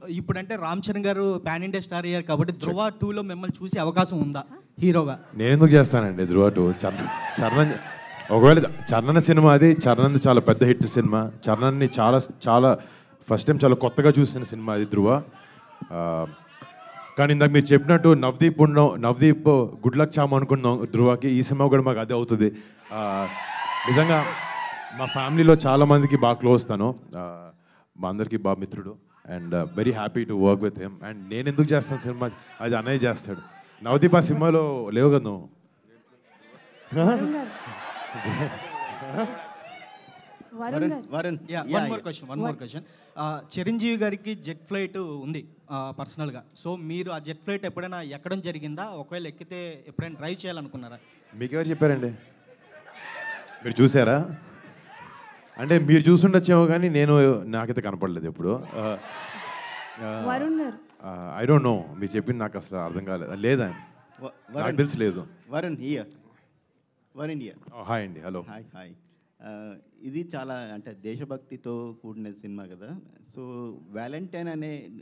ఇప్పుడంటే రామ్ చరణ్ గారు pan India star అయ్యారు కాబట్టి ధృవ టూలో మిమ్మల్ని చూసే అవకాశం ఉందా హీరోగా నేను ఎందుకు చేస్తానండి ధ్రువ టూ చరణ్ చరణ్ ఒకవేళ చరణ్ సినిమా అది చరణ్ చాలా పెద్ద హిట్ సినిమా చరణ్ని చాలా చాలా ఫస్ట్ టైం చాలా కొత్తగా చూసిన సినిమా అది ధ్రువ ఆ, కానీ ఇందాక మీరు చెప్పినట్టు నవదీప్ ఉన్నాం నవదీప్ గుడ్ లక్ చాము అనుకున్నాం ధ్రువకి ఈ సినిమా కూడా మాకు అదే అవుతుంది ఆ, నిజంగా మా ఫ్యామిలీలో చాలా మందికి బాగా క్లోజ్ తను ఆ, మా అందరికీ బాగా మిత్రుడు and very happy to work with him and నేను ఎందుకు చేస్తాను సినిమా అది అన్నయ్య చేస్తాడు నవదీప్ ఆ సినిమాలో లేవు కదా నువ్వు Varun garu Varun yeah one more question one more question Chiranjeevi గారికి జెట్ ఫ్లైట్ ఉంది పర్సనల్గా సో మీరు ఆ జెట్ ఫ్లైట్ ఎప్పుడైనా ఎక్కడం జరిగిందా ఒకవేళ ఎక్కితే ఎప్పుడైనా డ్రైవ్ చేయాలనుకున్నారా మీకెవరు చెప్పారండి మీరు చూసారా అంటే మీరు చూసుండొచ్చేమో కానీ నేను నాకైతే కనపడలేదు ఎప్పుడు వరుణ్ గారు ఐ డోంట్ నో మీరు చెప్పింది నాకు అసలు అర్థం కాలేదు లేదా వ- నాకు వరుణ్ తెలిసి లేదు Varun here Varun here hi అండి హలో హాయ్ హాయ్ ఆ, ఇది చాలా అంటే దేశభక్తితో కూడిన సినిమా కదా సో వ్యాలంటైన్ అనే